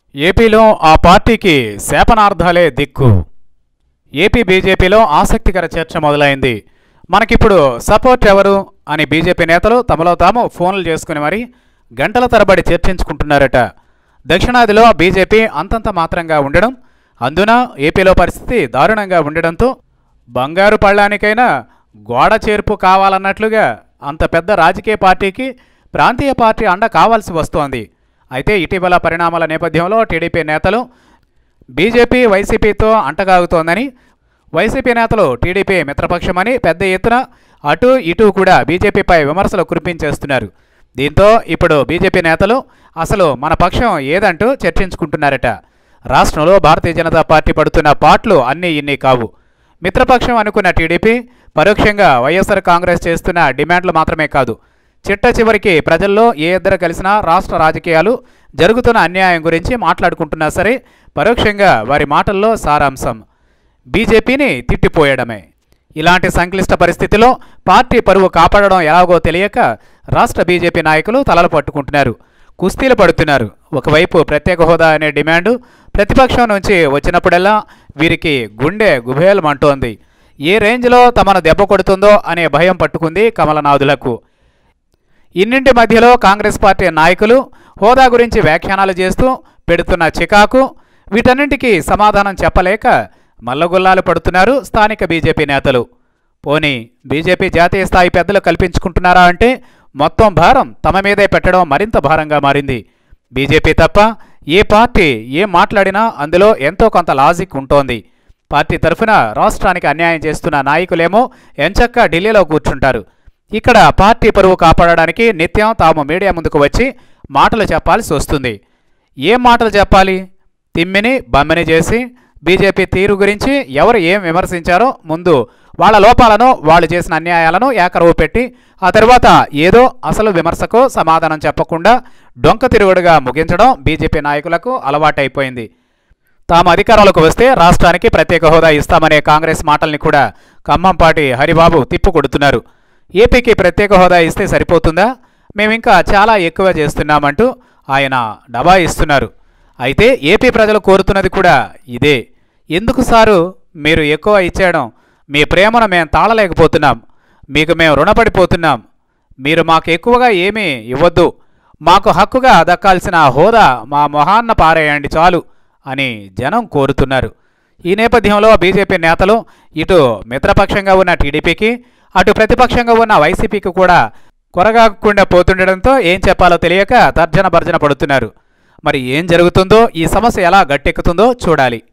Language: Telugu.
ఏపీలో ఆ పార్టీకి శాపనార్థాలే దిక్కు ఏపీ బీజేపీలో ఆసక్తికర చర్చ మొదలైంది మనకిప్పుడు సపోర్ట్ ఎవరు అని బీజేపీ నేతలు తమలో తాము ఫోన్లు చేసుకుని మరి గంటల తరబడి చర్చించుకుంటున్నారట దక్షిణాదిలో బీజేపీ అంతంత మాత్రంగా ఉండడం అందున ఏపీలో పరిస్థితి దారుణంగా ఉండడంతో బంగారు పళ్ళానికైనా గోడ చేర్పు కావాలన్నట్లుగా అంత పెద్ద రాజకీయ పార్టీకి ప్రాంతీయ పార్టీ అండ కావాల్సి వస్తోంది అయితే ఇటీవల పరిణామాల నేపథ్యంలో టీడీపీ నేతలు బీజేపీ వైసీపీతో అంటగాగుతోందని వైసీపీ నేతలు టీడీపీ మిత్రపక్షమని పెద్ద ఎత్తున అటు ఇటు కూడా బీజేపీపై విమర్శలు కురిపించేస్తున్నారు దీంతో ఇప్పుడు బీజేపీ నేతలు అసలు మన పక్షం ఏదంటూ చర్చించుకుంటున్నారట రాష్ట్రంలో భారతీయ జనతా పార్టీ పడుతున్న పాట్లు అన్నీ ఇన్ని కావు మిత్రపక్షం అనుకున్న టీడీపీ పరోక్షంగా వైఎస్ఆర్ కాంగ్రెస్ చేస్తున్న డిమాండ్లు మాత్రమే కాదు చిట్ట చివరికి ప్రజల్లో ఏ ఇద్దరు కలిసినా రాష్ట్ర రాజకీయాలు జరుగుతున్న అన్యాయం గురించి మాట్లాడుకుంటున్నా సరే పరోక్షంగా వారి మాటల్లో సారాంశం బీజేపీని తిట్టిపోయడమే ఇలాంటి సంక్లిష్ట పరిస్థితిలో పార్టీ పరువు కాపాడడం ఎలాగో తెలియక రాష్ట్ర బీజేపీ నాయకులు తలలు పట్టుకుంటున్నారు కుస్తీలు పడుతున్నారు ఒకవైపు ప్రత్యేక హోదా అనే డిమాండు ప్రతిపక్షం నుంచి వచ్చినప్పుడల్లా వీరికి గుండె గుబేలమంటోంది ఏ రేంజ్లో తమను దెబ్బ కొడుతుందో అనే భయం పట్టుకుంది కమలనాథులకు ఇన్నింటి మధ్యలో కాంగ్రెస్ పార్టీ నాయకులు హోదా గురించి వ్యాఖ్యానాలు చేస్తూ పెడుతున్న చికాకు వీటన్నింటికీ సమాధానం చెప్పలేక మల్లగుల్లాలు పడుతున్నారు స్థానిక బీజేపీ నేతలు పోనీ బీజేపీ జాతీయ స్థాయి పెద్దలు కల్పించుకుంటున్నారా అంటే మొత్తం భారం తమ మీదే పెట్టడం మరింత భారంగా మారింది బీజేపీ తప్ప ఏ పార్టీ ఏం మాట్లాడినా అందులో ఎంతో కొంత లాజిక్ ఉంటోంది పార్టీ తరఫున రాష్ట్రానికి అన్యాయం చేస్తున్న నాయకులేమో ఎంచక్క ఢిల్లీలో కూర్చుంటారు ఇక్కడ పార్టీ పరువు కాపాడడానికి నిత్యం తాము మీడియా ముందుకు వచ్చి మాటలు చెప్పాల్సి వస్తుంది ఏం మాటలు చెప్పాలి తిమ్మిని బమ్మిని చేసి బీజేపీ తీరు గురించి ఎవరు ఏం విమర్శించారో ముందు వాళ్ళ లోపాలను వాళ్ళు చేసిన అన్యాయాలను ఏకరవు పెట్టి ఆ తర్వాత ఏదో అసలు విమర్శకు సమాధానం చెప్పకుండా డొంక తిరుగుడుగా ముగించడం బీజేపీ నాయకులకు అలవాటైపోయింది తాము అధికారంలోకి వస్తే రాష్ట్రానికి ప్రత్యేక హోదా ఇస్తామనే కాంగ్రెస్ మాటల్ని కూడా ఖమ్మంపాటి హరిబాబు తిప్పుకొడుతున్నారు ఏపీకి ప్రత్యేక హోదా ఇస్తే సరిపోతుందా మేమింకా చాలా ఎక్కువ చేస్తున్నామంటూ ఆయన డబా ఇస్తున్నారు అయితే ఏపీ ప్రజలు కోరుతున్నది కూడా ఇదే ఎందుకు సారు మీరు ఎక్కువ ఇచ్చేయడం మీ ప్రేమను మేము తాళలేకపోతున్నాం మీకు మేము రుణపడిపోతున్నాం మీరు మాకు ఎక్కువగా ఏమీ ఇవ్వద్దు మాకు హక్కుగా దక్కాల్సిన హోదా మా మొహాన్న పారేయండి చాలు అని జనం కోరుతున్నారు ఈ నేపథ్యంలో బీజేపీ నేతలు ఇటు మిత్రపక్షంగా ఉన్న టీడీపీకి అటు ప్రతిపక్షంగా ఉన్న వైసీపీకి కూడా కొరగాకుండా పోతుండడంతో ఏం చెప్పాలో తెలియక తర్జన భర్జన పడుతున్నారు మరి ఏం జరుగుతుందో ఈ సమస్య ఎలా గట్టెక్కుతుందో చూడాలి